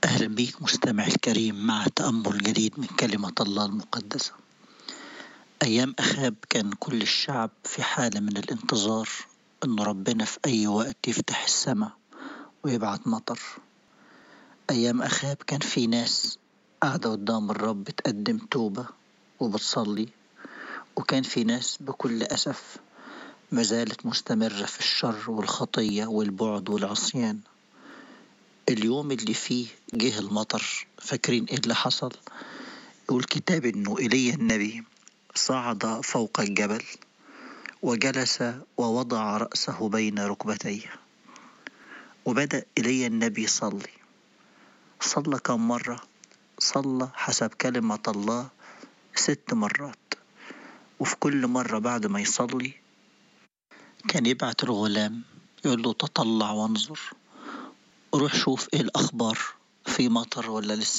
أهلا بيك مستمع الكريم مع تأمل جديد من كلمة الله المقدسة أيام أخاب كان كل الشعب في حالة من الانتظار أن ربنا في أي وقت يفتح السماء ويبعت مطر أيام أخاب كان في ناس قاعدة قدام الرب تقدم توبة وبتصلي وكان في ناس بكل أسف ما زالت مستمرة في الشر والخطية والبعد والعصيان اليوم اللي فيه جه المطر فاكرين ايه اللي حصل يقول الكتاب انه ايليا النبي صعد فوق الجبل وجلس ووضع رأسه بين ركبتيه وبدأ إلي النبي يصلي صلى كم مرة صلى حسب كلمة الله ست مرات وفي كل مرة بعد ما يصلي كان يبعت الغلام يقول له تطلع وانظر روح شوف ايه الأخبار في مطر ولا لسه